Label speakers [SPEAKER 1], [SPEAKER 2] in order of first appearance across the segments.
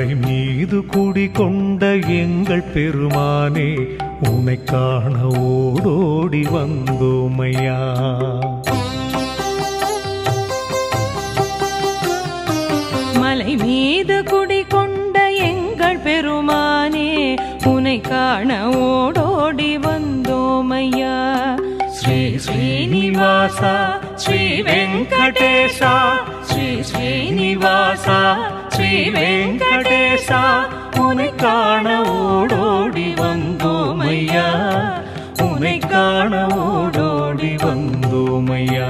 [SPEAKER 1] மலை மீது குடிகொண்ட எங்கள் பெருமானே உன்னை காண ஓடோடி வந்தோமையா
[SPEAKER 2] மலை மீது குடிகொண்ட எங்கள் பெருமானே உனை காண ஓடோடி வந்தோமையா
[SPEAKER 1] ஸ்ரீ ஸ்ரீனிவாசா ஸ்ரீ வெங்கடேசா ஸ்ரீ ஸ்ரீனிவாசா ஸ்ரீ வெங்கடேசா உனை காண ஓடோடி வந்தோமையா உனை காண ஓடோடி வந்தோமையா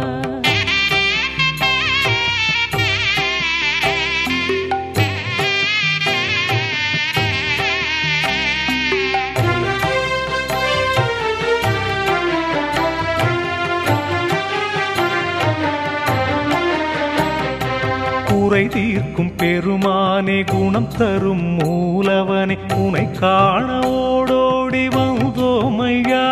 [SPEAKER 1] குறை தீர்க்கும் பெருமானே குணம் தரும் மூலவனே உனை காண ஓடோடி வந்தோமையா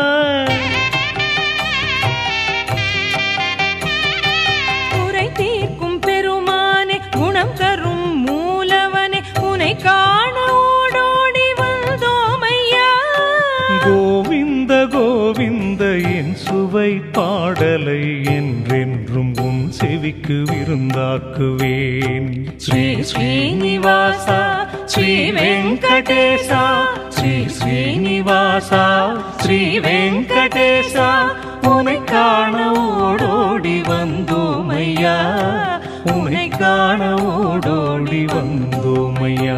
[SPEAKER 2] குறை தீர்க்கும் பெருமானே குணம் தரும் மூலவனே உனை காண ஓடோடி வந்தோமையா
[SPEAKER 1] கோவிந்த கோவிந்த என் சுவை பாடலை என்றென்றும் உன் செவிக்கு விருந்தாக்குவேன் ஸ்ரீ ஸ்ரீனிவாசா ஸ்ரீ வெங்கடேசா ஸ்ரீ ஸ்ரீனிவாசா ஸ்ரீ வெங்கடேசா உனை காண ஓடோடி வந்தோமையா உனை காண ஓடோடி வந்தோமையா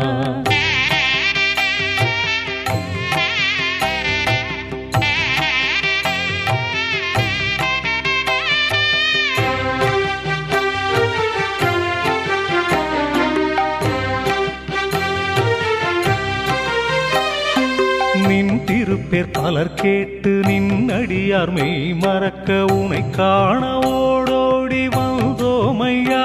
[SPEAKER 1] நின் திருப்பேர் பலர் கேட்டு நின் அடியார் மெய் மறக்க உனை காண ஓடோடி வந்தோமையா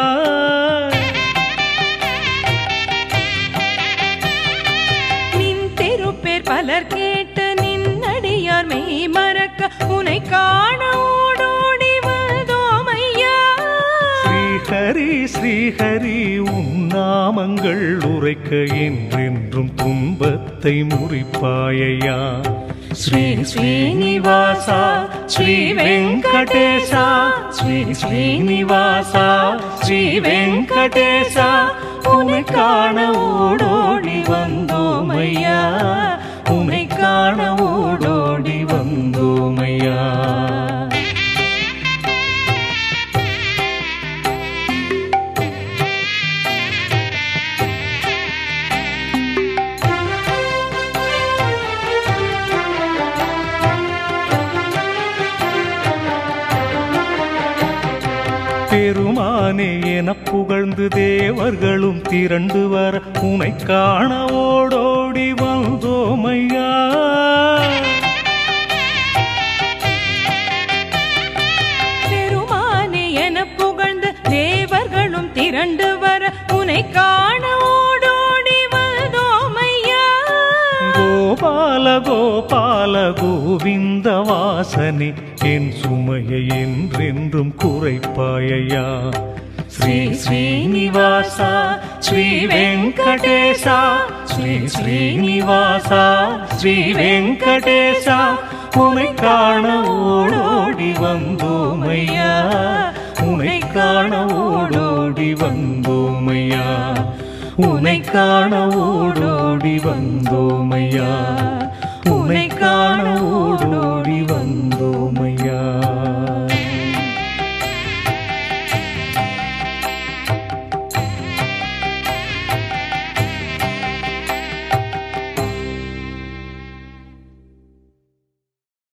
[SPEAKER 2] நின் திருப்பேர் பலர் கேட்டு நின்னடியார் மெய் மறக்க உனை காண ஓடோடி வந்தோமையா
[SPEAKER 1] ஸ்ரீஹரி ஸ்ரீஹரி உன் நாமங்கள் உரைக்க என்றென்றும் துன்பத்தை முறிப்பாயையா ஸ்ரீ ஸ்ரீனிவாசா ஸ்ரீ வெங்கடேசா ஸ்ரீ ஸ்ரீனிவாசா ஸ்ரீ வெங்கடேசா உனை காண ஓடோடி வந்தோமையா உனை காண ஓடோடி வந்தோமையா பெருமானே என புகழ்ந்து தேவர்களும் திரண்டு வர உனை காண ஓடோடி வந்தோமையா
[SPEAKER 2] பெருமானே என புகழ்ந்து தேவர்களும் திரண்டு வர உனை காண ஓடோடி வந்தோமையா
[SPEAKER 1] கோபால கோபால கோவிந்த வாசனே என் சுமையை என்றென்றும் குறைப்பாயையா ஸ்ரீ ஸ்ரீனிவாசா ஸ்ரீ வெங்கடேசா ஸ்ரீ ஸ்ரீனிவாசா ஸ்ரீ வெங்கடேசா உனை காண ஓடோடி வந்தோமையா உனை காண ஓடோடி வந்தோமையா உனை காண ஓடோடி வந்தோமையா உனை காண ஓடோடி